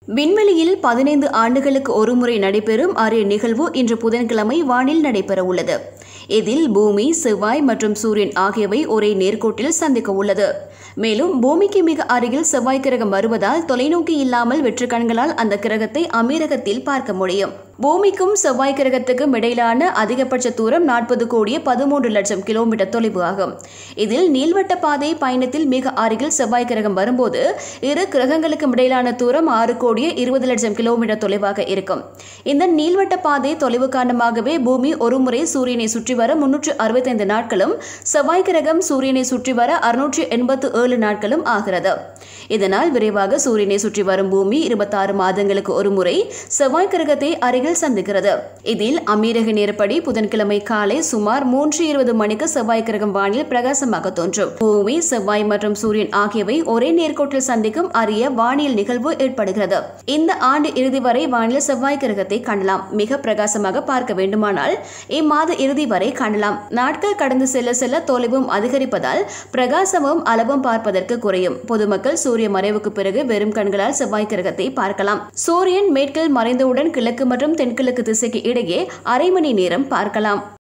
விண்வெளியில் பதினைந்து ஆண்டுகளுக்கு ஒருமுறை நடைபெறும் அரிய நிகழ்வு இன்று புதன்கிழமை வானில் நடைபெற உள்ளது இதில் பூமி செவ்வாய் மற்றும் சூரியன் ஆகியவை ஒரே நேர்கோட்டில் சந்திக்க உள்ளது மேலும் பூமிக்கு மிக அருகில் செவ்வாய் கிரகம் வருவதால் தொலைநோக்கி இல்லாமல் வெற்று கண்களால் அந்த கிரகத்தை அமீரகத்தில் பார்க்க முடியும் பூமிக்கும் செவ்வாய் கிரகத்துக்கும் இடையிலான அதிகபட்ச தூரம் நாற்பது கோடியே பதிமூன்று லட்சம் கிலோமீட்டர் தொலைவு ஆகும் இதில் நீள்வட்ட பாதை பயணத்தில் மிக அருகில் செவ்வாய் கிரகம் வரும்போது இரு கிரகங்களுக்கும் இடையிலான தூரம் ஆறு கோடியே இருபது லட்சம் கிலோமீட்டர் தொலைவாக இருக்கும் இந்த நீள்வட்ட பாதை தொலைவு காரணமாகவே பூமி ஒருமுறை சூரியனை சுற்றி வர முன்னூற்று அறுபத்தைந்து நாட்களும் செவ்வாய் கிரகம் சூரியனை சுற்றி வர அறுநூற்று எண்பத்து ஏழு நாட்களும் ஆகிறது இதனால் விரைவாக சூரியனை சுற்றி வரும் பூமி இருபத்தாறு மாதங்களுக்கு ஒருமுறை செவ்வாய் கிரகத்தை அருகில் சந்திக்கிறது இதில் அமீரக நேரப்படி புதன்கிழமை காலை சுமார் மூன்று இருபது மணிக்கு செவ்வாய் கிரகம் வானில் பிரகாசமாக தோன்றும் பூமி செவ்வாய் மற்றும் சூரியன் ஆகியவை ஒரே நேர்கோட்டில் சந்திக்கும் அரிய வானியல் நிகழ்வு ஏற்படுகிறது இந்த ஆண்டு இறுதி வரை வானில் செவ்வாய் கிரகத்தை காணலாம் மிக பிரகாசமாக பார்க்க வேண்டுமானால் இம்மாத இறுதி வரை காணலாம் நாட்கள் கடந்து செல்ல செல்ல தொலைவும் அதிகரிப்பதால் பிரகாசமும் அளவும் பார்ப்பதற்கு குறையும் பொதுமக்கள் சூரிய மறைவுக்கு பிறகு வெறும் கண்களால் செவ்வாய் கிரகத்தை பார்க்கலாம் சூரியன் மேற்கில் மறைந்தவுடன் கிழக்கு மற்றும் தென்கிழக்கு திசைக்கு இடையே அரை மணி நேரம் பார்க்கலாம்